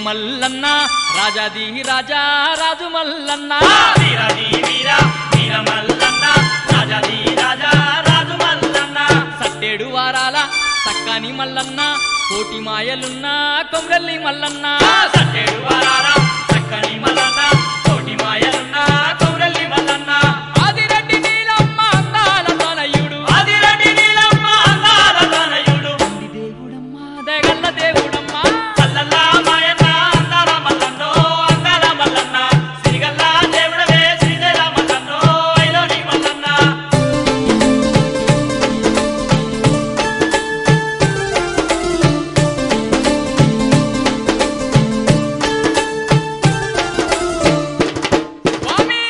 మల్లన్న రాజాది రాజా రాజు మల్లన్న వీరది వీర వీర మల్లన్న రాజాది రాజా రాజు మల్లన్న సట్టేడు వారాల సక్కాని మల్లన్న కోటి మాయలున్న కొమ్రెల్లి మల్లన్న సట్టేడు వారాల చక్కని మల్లన్న కోటి మాయలున్న కౌరల్లి మల్లన్న ఆదిరెడ్డి నీలమ్మ అందాల తనయుడు ఆదిరెడ్డి నీలమ్మ అందాల తనయుడు తండ్రి దేవుడమ్మ దగల్ల దేవుడమ్మ కల్లల్లా మాయన్న అందాల మల్లన్నో అందాల మల్లన్న సిరిగల్లా దేవుడవే శ్రీదేల మల్లన్నో ఐలోని మల్లన్న స్వామి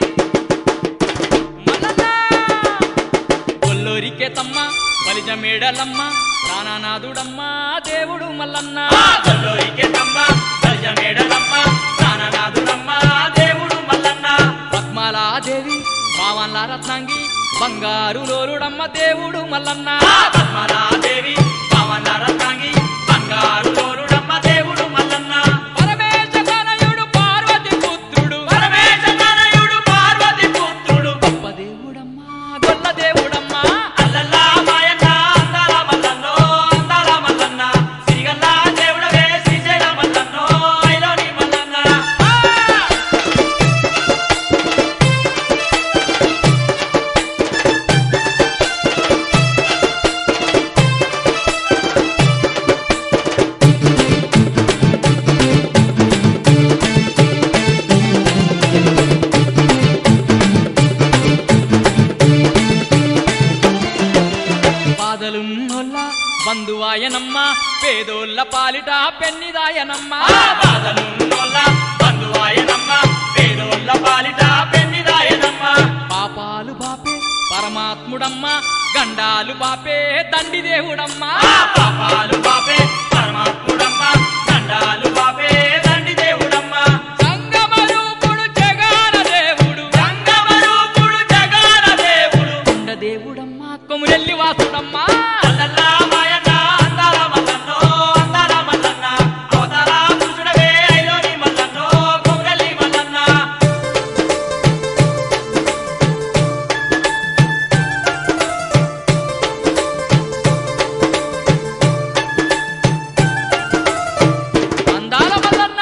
మల్లన్న కొల్లూరికే తమ్మ బలిజ మేడలమ్మ ప్రాణనాథుడమ్మ దేవుడు మల్లన్న గొల్లోరికే తమ్మ గజ మేడలమ్మ ప్రాణనాథుడమ్మ దేవుడు మల్లన్న పద్మాలాదేవి పావన్ల రత్నాంగి బంగారు లోరుడమ్మ దేవుడు మల్లన్న పద్మనాదేవి పవన రత్నాంగి బంగారు లోరుడమ్మ దేవుడు మల్లన్న పరమేశ తనయుడు పార్వతి పుత్రుడు పరమేశ తనయుడు పార్వతి పుత్రుడు గొప్ప దేవుడమ్మ గొల్ల దేవుడమ్మ అల్లల్లా మాయన్న అందాల మల్లన్నో అందాల మల్లన్న సిరిగల్లా దేవుడవే శ్రీశైల మల్లన్నో ఐలోని మల్లన్న బాధలున్నోళ్ళ బంధువాయనమ్మ పేదోళ్ళ పాలిట పెన్నిదాయనమ్మ ఆ బాధలున్నోళ్ళ బంధువాయనమ్మ పేదోళ్ళ పాలిట పెన్నిదాయనమ్మ పాపాలు బాపే పరమాత్ముడమ్మ గండాలు బాపే దండి దేవుడమ్మ ఆ పాపాలు బాపే పరమాత్ముడమ్మ దండాలు బాపే దండి దేవుడమ్మ సంగమ రూపుడు జగాన దేవుడు గంగమ రూపుడు జగాల దేవుడు కొండ దేవుడమ్మ కొమురెల్లి వాసుడమ్మ అల్లల్లా మాయన్న అందాల మల్లన్నో అందాల మల్లన్న అవతార పురుషుడవే ఐలోని మల్లన్నో కొమరల్లి మల్లన్న అందాల మల్లన్న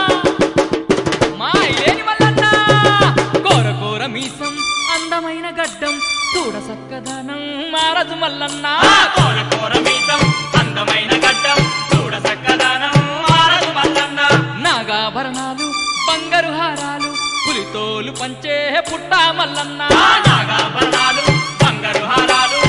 మా ఇలేని మల్లన్న కోర కోర మీసం అందమైన గడ్డం చూడ సక్కదనం మారదు మల్లన్న ఆ కోర కోర మీసం అందమైన గడ్డం చూడ చక్కదనం మారదు మల్లన్న నాగాభరణాలు బంగారు హారాలు పులితోలు పంచే పుట్ట మల్లన్న ఆ నాగాభరణాలు బంగారు హారాలు